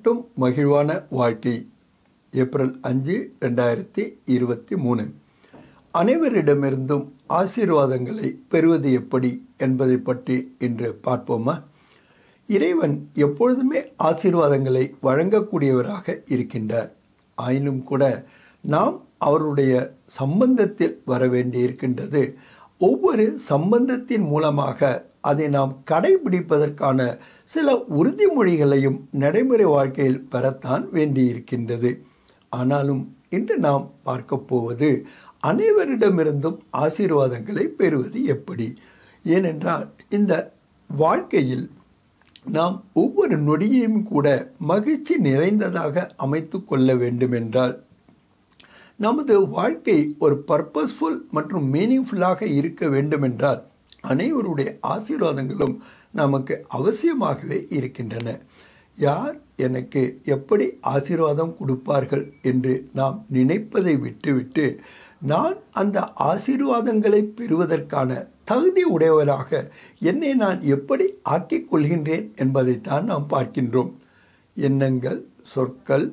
மட்டும் மகிழ்வான வாழ்க்கை ஏப்ரல் அஞ்சு ரெண்டாயிரத்தி இருபத்தி மூணு அனைவரிடமிருந்தும் ஆசீர்வாதங்களை பெறுவது எப்படி என்பதை பற்றி இன்று பார்ப்போமா இறைவன் எப்பொழுதுமே ஆசீர்வாதங்களை வழங்கக்கூடியவராக இருக்கின்றார் ஆயினும் கூட நாம் அவருடைய சம்பந்தத்தில் வர வேண்டியிருக்கின்றது ஒவ்வொரு சம்பந்தத்தின் மூலமாக அதை நாம் கடைபிடிப்பதற்கான சில உறுதிமொழிகளையும் நடைமுறை வாழ்க்கையில் பெறத்தான் வேண்டியிருக்கின்றது ஆனாலும் இன்று நாம் பார்க்க போவது அனைவரிடமிருந்தும் ஆசீர்வாதங்களை பெறுவது எப்படி ஏனென்றால் இந்த வாழ்க்கையில் நாம் ஒவ்வொரு நொடியையும் கூட மகிழ்ச்சி நிறைந்ததாக அமைத்து கொள்ள வேண்டுமென்றால் நமது வாழ்க்கை ஒரு பர்பஸ்ஃபுல் மற்றும் மீனிங்ஃபுல்லாக இருக்க வேண்டுமென்றால் அனைவருடைய ஆசீர்வாதங்களும் நமக்கு அவசியமாகவே இருக்கின்றன யார் எனக்கு எப்படி ஆசீர்வாதம் கொடுப்பார்கள் என்று நாம் நினைப்பதை விட்டுவிட்டு நான் அந்த ஆசீர்வாதங்களை பெறுவதற்கான தகுதி உடையவராக என்னை நான் எப்படி ஆக்கிக் கொள்கின்றேன் என்பதைத்தான் நாம் பார்க்கின்றோம் எண்ணங்கள் சொற்கள்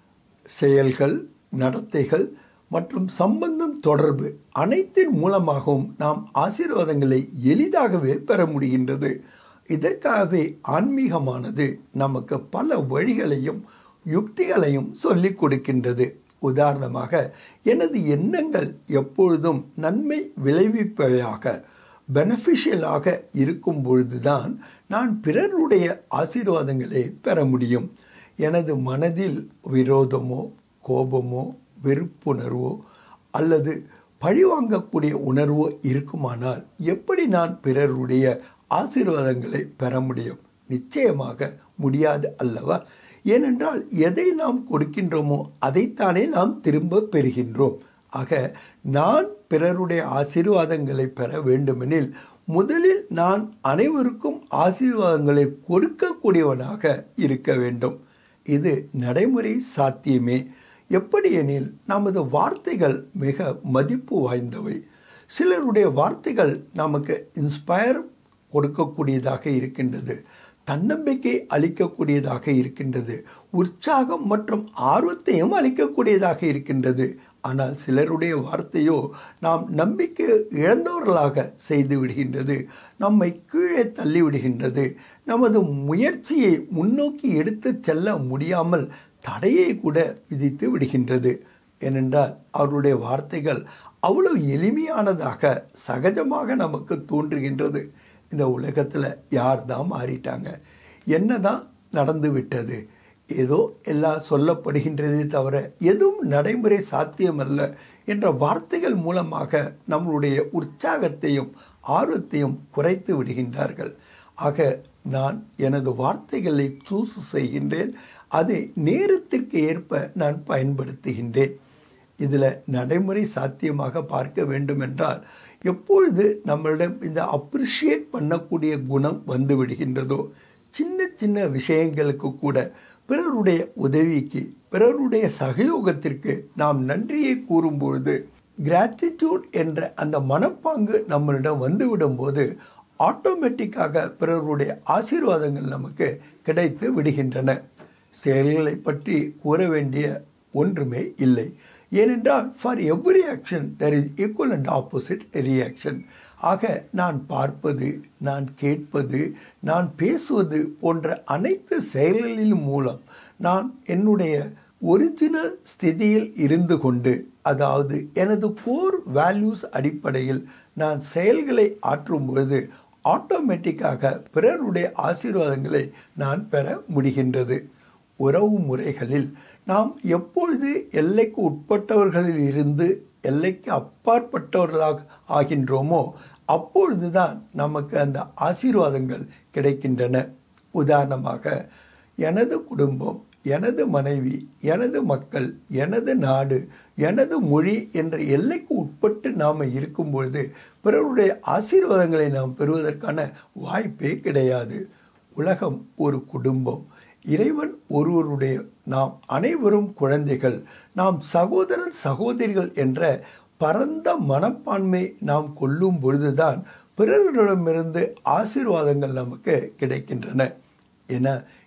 செயல்கள் நடத்தைகள் மற்றும் சம்பந்தம் தொடர்பு அனைத்தின் மூலமாகவும் நாம் ஆசீர்வாதங்களை எளிதாகவே பெற முடிகின்றது இதற்காகவே ஆன்மீகமானது நமக்கு பல வழிகளையும் யுக்திகளையும் சொல்லிக் கொடுக்கின்றது உதாரணமாக எனது எண்ணங்கள் எப்பொழுதும் நன்மை விளைவிப்பவையாக பெனஃபிஷியலாக இருக்கும் பொழுதுதான் நான் பிறருடைய ஆசீர்வாதங்களை பெற முடியும் எனது மனதில் விரோதமோ கோபமோ வெறுப்புணர்வோ அல்லது பழிவாங்கக்கூடிய உணர்வோ இருக்குமானால் எப்படி நான் பிறருடைய ஆசீர்வாதங்களை பெற முடியும் நிச்சயமாக முடியாது அல்லவா ஏனென்றால் எதை நாம் கொடுக்கின்றோமோ அதைத்தானே நாம் திரும்ப பெறுகின்றோம் ஆக நான் பிறருடைய ஆசீர்வாதங்களை பெற வேண்டுமெனில் முதலில் நான் அனைவருக்கும் ஆசீர்வாதங்களை கொடுக்கக்கூடியவனாக இருக்க வேண்டும் இது நடைமுறை சாத்தியமே எப்படியெனில் நமது வார்த்தைகள் மிக மதிப்பு வாய்ந்தவை சிலருடைய வார்த்தைகள் நமக்கு இன்ஸ்பயர் கொடுக்கக்கூடியதாக இருக்கின்றது தன்னம்பிக்கை அளிக்கக்கூடியதாக இருக்கின்றது உற்சாகம் மற்றும் ஆர்வத்தையும் அளிக்கக்கூடியதாக இருக்கின்றது ஆனால் சிலருடைய வார்த்தையோ நாம் நம்பிக்கை இழந்தவர்களாக செய்து விடுகின்றது நம்மை கீழே தள்ளிவிடுகின்றது நமது முயற்சியை முன்னோக்கி எடுத்து செல்ல முடியாமல் தடையை கூட விதித்து விடுகின்றது ஏனென்றால் அவருடைய வார்த்தைகள் அவ்வளவு எளிமையானதாக சகஜமாக நமக்கு தோன்றுகின்றது இந்த உலகத்தில் யார் தான் மாறிட்டாங்க என்ன தான் நடந்து விட்டது ஏதோ எல்லாம் சொல்லப்படுகின்றதே தவிர எதுவும் நடைமுறை சாத்தியமல்ல என்ற வார்த்தைகள் மூலமாக நம்மளுடைய உற்சாகத்தையும் ஆர்வத்தையும் குறைத்து விடுகின்றார்கள் ஆக நான் எனது வார்த்தைகளை சூஸ் செய்கின்றேன் அதை நேரத்திற்கு ஏற்ப நான் பயன்படுத்துகின்றேன் இதில் நடைமுறை சாத்தியமாக பார்க்க வேண்டுமென்றால் எப்பொழுது நம்மளிடம் இந்த அப்ரிஷியேட் பண்ணக்கூடிய குணம் வந்து விடுகின்றதோ சின்ன சின்ன விஷயங்களுக்கு கூட பிறருடைய உதவிக்கு பிறருடைய சகயோகத்திற்கு நாம் நன்றியை கூறும்பொழுது கிராட்டிடியூட் என்ற அந்த மனப்பாங்கு நம்மளிடம் வந்துவிடும்போது ஆட்டோமேட்டிக்காக பிறருடைய ஆசீர்வாதங்கள் நமக்கு கிடைத்து விடுகின்றன செயல்களை பற்றி கூற வேண்டிய ஒன்றுமே இல்லை ஏனென்றால் for every action there is equal and opposite reaction ஆக நான் பார்ப்பது நான் கேட்பது நான் பேசுவது போன்ற அனைத்து செயல்களின் மூலம் நான் என்னுடைய ஒரிஜினல் ஸ்திதியில் இருந்து கொண்டு அதாவது எனது கோர் வேல்யூஸ் அடிப்படையில் நான் செயல்களை ஆற்றும் பொழுது ஆட்டோமேட்டிக்காக பிறருடைய ஆசீர்வாதங்களை நான் பெற முடிகின்றது உறவு முறைகளில் நாம் எப்பொழுது எல்லைக்கு உட்பட்டவர்களில் இருந்து எல்லைக்கு அப்பாற்பட்டவர்களாக ஆகின்றோமோ அப்பொழுதுதான் நமக்கு அந்த ஆசீர்வாதங்கள் கிடைக்கின்றன உதாரணமாக எனது குடும்பம் எனது மனைவி எனது மக்கள் எனது நாடு எனது மொழி என்ற எல்லைக்கு உட்பட்டு நாம் இருக்கும் பொழுது பிறருடைய ஆசீர்வாதங்களை நாம் பெறுவதற்கான வாய்ப்பே கிடையாது உலகம் ஒரு குடும்பம் இறைவன் ஒருவருடைய நாம் அனைவரும் குழந்தைகள் நாம் சகோதரர் சகோதரிகள் என்ற பரந்த மனப்பான்மை நாம் கொள்ளும் பொழுதுதான் பிறரிடமிருந்து ஆசீர்வாதங்கள் நமக்கு கிடைக்கின்றன என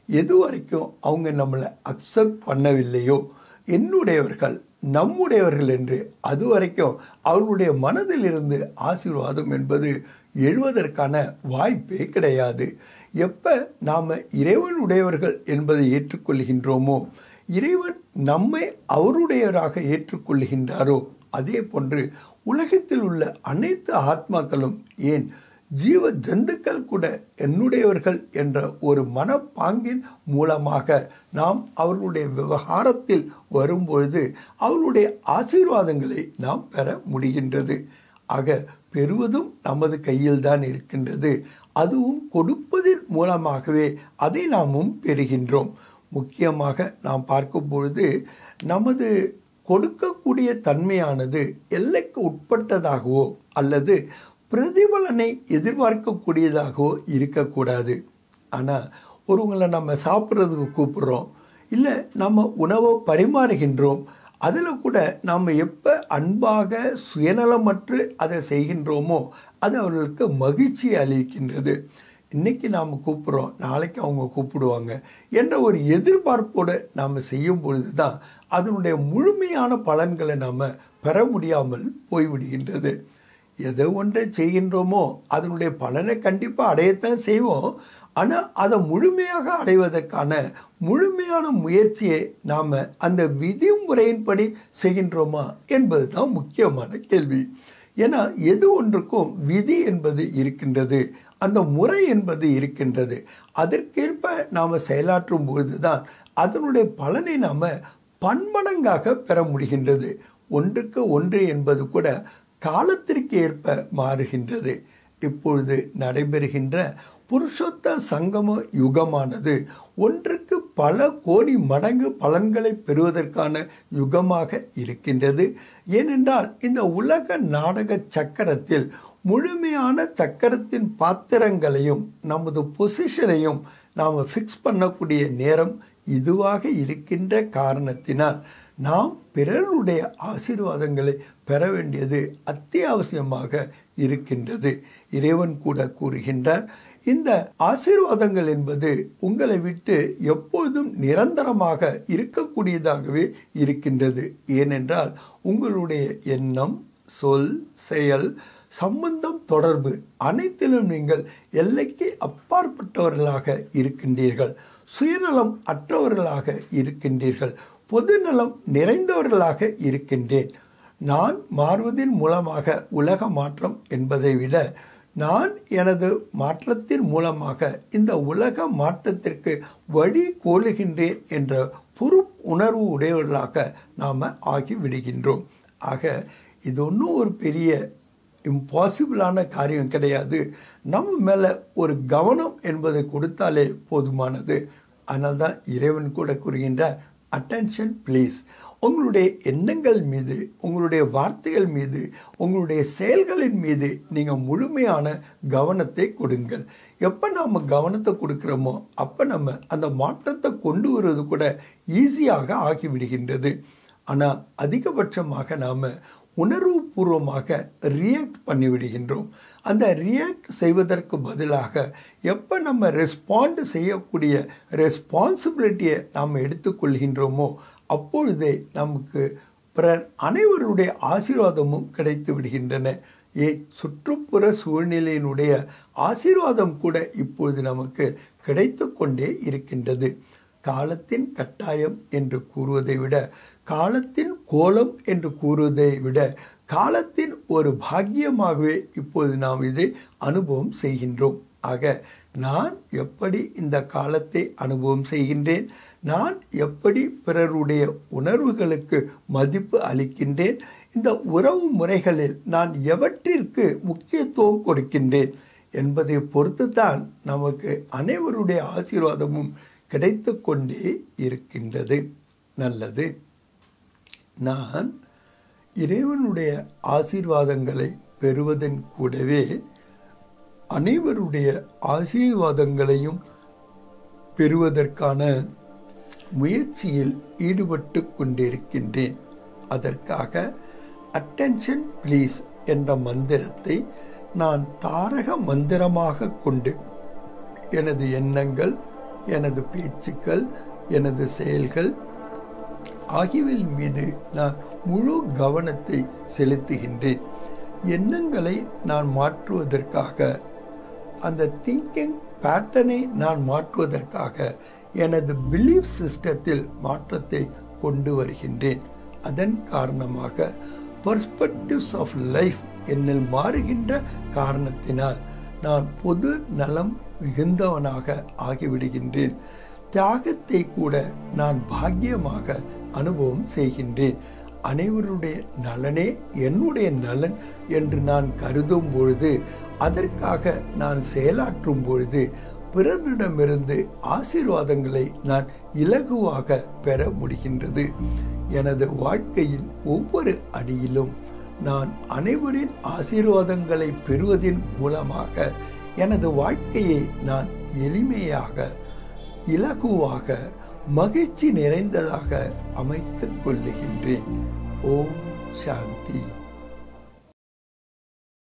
எது வரைக்கும் அவங்க நம்மளை அக்செப்ட் பண்ணவில்லையோ என்னுடையவர்கள் நம்முடையவர்கள் என்று அது வரைக்கும் அவர்களுடைய மனதில் இருந்து ஆசீர்வாதம் என்பது எழுவதற்கான வாய்ப்பே கிடையாது எப்ப நாம இறைவனுடையவர்கள் என்பதை ஏற்றுக்கொள்கின்றோமோ இறைவன் நம்மை அவருடையவராக ஏற்றுக்கொள்கின்றாரோ அதே போன்று உலகத்தில் உள்ள அனைத்து ஆத்மாக்களும் ஏன் ஜீவ ஜந்துக்கள் கூட என்னுடையவர்கள் என்ற ஒரு மனப்பாங்கின் மூலமாக நாம் அவர்களுடைய விவகாரத்தில் வரும்பொழுது அவர்களுடைய ஆசீர்வாதங்களை நாம் பெற முடிகின்றது ஆக பெறுவதும் நமது கையில் தான் இருக்கின்றது அதுவும் கொடுப்பதன் மூலமாகவே அதை நாமும் பெறுகின்றோம் முக்கியமாக நாம் பார்க்கும் பொழுது நமது கொடுக்கக்கூடிய தன்மையானது எல்லைக்கு உட்பட்டதாகவோ அல்லது பிரதிபலனை எதிர்பார்க்கக்கூடியதாகவோ இருக்கக்கூடாது ஆனால் ஒருவங்களை நம்ம சாப்பிட்றதுக்கு கூப்பிடுறோம் இல்லை நம்ம உணவை பரிமாறுகின்றோம் அதில் கூட நாம் எப்போ அன்பாக சுயநலமற்று அதை செய்கின்றோமோ அது அவர்களுக்கு மகிழ்ச்சி அளிக்கின்றது இன்னைக்கு நாம் கூப்பிட்றோம் நாளைக்கு அவங்க கூப்பிடுவாங்க என்ற ஒரு எதிர்பார்ப்போடு நாம் செய்யும் பொழுது தான் அதனுடைய முழுமையான பலன்களை நாம் பெற முடியாமல் போய்விடுகின்றது எதை ஒன்றை செய்கின்றோமோ அதனுடைய பலனை கண்டிப்பாக அடையத்தான் செய்வோம் ஆனால் அதை முழுமையாக அடைவதற்கான முழுமையான முயற்சியை நாம் அந்த விதிமுறையின்படி செய்கின்றோமா என்பது தான் முக்கியமான கேள்வி ஏன்னா எது ஒன்றுக்கும் விதி என்பது இருக்கின்றது அந்த முறை என்பது இருக்கின்றது அதற்கேற்ப நாம் செயலாற்றும் பொழுது தான் அதனுடைய பலனை நாம் பன்மடங்காக பெற முடிகின்றது ஒன்றுக்கு ஒன்று என்பது கூட காலத்திற்கு ஏற்ப மாறுகின்றது இப்பொழுது நடைபெறுகின்ற புருஷோத்த சங்கம யுகமானது ஒன்றுக்கு பல கோடி மடங்கு பலன்களை பெறுவதற்கான யுகமாக இருக்கின்றது ஏனென்றால் இந்த உலக நாடக சக்கரத்தில் முழுமையான சக்கரத்தின் பாத்திரங்களையும் நமது பொசிஷனையும் நாம் ஃபிக்ஸ் பண்ணக்கூடிய நேரம் இதுவாக இருக்கின்ற காரணத்தினால் நாம் பிறருடைய ஆசீர்வாதங்களை பெற வேண்டியது அத்தியாவசியமாக இருக்கின்றது இறைவன் கூட கூறுகின்றார் இந்த ஆசீர்வாதங்கள் என்பது உங்களை விட்டு எப்பொழுதும் நிரந்தரமாக இருக்கக்கூடியதாகவே இருக்கின்றது ஏனென்றால் உங்களுடைய எண்ணம் சொல் செயல் சம்பந்தம் தொடர்பு அனைத்திலும் நீங்கள் எல்லைக்கு அப்பாற்பட்டவர்களாக இருக்கின்றீர்கள் சுயநலம் அற்றவர்களாக இருக்கின்றீர்கள் பொதுநலம் நிறைந்தவர்களாக இருக்கின்றேன் நான் மாறுவதன் மூலமாக உலக மாற்றம் என்பதை விட நான் எனது மாற்றத்தின் மூலமாக இந்த உலக மாற்றத்திற்கு வழி கோலுகின்றேன் என்ற பொறுப்பு உணர்வு உடையவர்களாக நாம் ஆகி விடுகின்றோம் ஆக இது ஒன்றும் ஒரு பெரிய இம்பாசிபிளான காரியம் கிடையாது நம்ம மேலே ஒரு கவனம் என்பதை கொடுத்தாலே போதுமானது அதனால்தான் தான் இறைவன் கூட கூறுகின்ற அட்டென்ஷன் ப்ளீஸ் உங்களுடைய எண்ணங்கள் மீது உங்களுடைய வார்த்தைகள் மீது உங்களுடைய செயல்களின் மீது நீங்கள் முழுமையான கவனத்தை கொடுங்கள் எப்போ நாம் கவனத்தை கொடுக்குறோமோ அப்போ நம்ம அந்த மாற்றத்தை கொண்டு வருவது கூட ஈஸியாக ஆகிவிடுகின்றது ஆனால் அதிகபட்சமாக நாம் உணர்வுபூர்வமாக ரியாக்ட் பண்ணிவிடுகின்றோம் அந்த ரியாக்ட் செய்வதற்கு பதிலாக எப்போ நம்ம ரெஸ்பாண்ட் செய்யக்கூடிய ரெஸ்பான்சிபிலிட்டியை நாம் எடுத்துக்கொள்கின்றோமோ அப்பொழுதே நமக்கு பிறர் அனைவருடைய ஆசீர்வாதமும் கிடைத்து விடுகின்றன ஏ சுற்றுப்புற சூழ்நிலையினுடைய ஆசீர்வாதம் கூட இப்பொழுது நமக்கு கிடைத்து கொண்டே இருக்கின்றது காலத்தின் கட்டாயம் என்று கூறுவதை விட காலத்தின் கோலம் என்று கூறுவதை விட காலத்தின் ஒரு பாக்கியமாகவே இப்போது நாம் இதை அனுபவம் செய்கின்றோம் ஆக நான் எப்படி இந்த காலத்தை அனுபவம் செய்கின்றேன் நான் எப்படி பிறருடைய உணர்வுகளுக்கு மதிப்பு அளிக்கின்றேன் இந்த உறவு முறைகளில் நான் எவற்றிற்கு முக்கியத்துவம் கொடுக்கின்றேன் என்பதை பொறுத்து தான் நமக்கு அனைவருடைய ஆசீர்வாதமும் கிடைத்து கொண்டே இருக்கின்றது நல்லது நான் இறைவனுடைய ஆசீர்வாதங்களை பெறுவதன் கூடவே அனைவருடைய ஆசீர்வாதங்களையும் பெறுவதற்கான முயற்சியில் ஈடுபட்டு கொண்டிருக்கின்றேன் அதற்காக அட்டென்ஷன் ப்ளீஸ் என்ற மந்திரத்தை நான் தாரக மந்திரமாக கொண்டு எனது எண்ணங்கள் எனது பேச்சுக்கள் எனது செயல்கள் ஆகியவற்றின் மீது நான் முழு கவனத்தை செலுத்துகின்றேன் எண்ணங்களை நான் மாற்றுவதற்காக அந்த திங்கிங் பேட்டர்னை நான் மாற்றுவதற்காக எனது பிலீஃப் சிஸ்டத்தில் மாற்றத்தை கொண்டு வருகின்றேன் அதன் காரணமாக பர்ஸ்பெக்டிவ்ஸ் ஆஃப் லைஃப் என்னில் மாறுகின்ற காரணத்தினால் நான் பொது நலம் மிகுந்தவனாக ஆகிவிடுகின்றேன் தியாகத்தை கூட நான் பாக்கியமாக அனுபவம் செய்கின்றேன் அனைவருடைய நலனே என்னுடைய நலன் என்று நான் கருதும் பொழுது அதற்காக நான் செயலாற்றும் பொழுது பிறரிடமிருந்து ஆசீர்வாதங்களை நான் இலகுவாக பெற முடிகின்றது எனது வாழ்க்கையின் ஒவ்வொரு அடியிலும் நான் அனைவரின் ஆசீர்வாதங்களை பெறுவதன் மூலமாக எனது வாழ்க்கையை நான் எளிமையாக இலகுவாக மகிழ்ச்சி நிறைந்ததாக அமைத்துக் கொள்ளுகின்றேன் ஓம் சாந்தி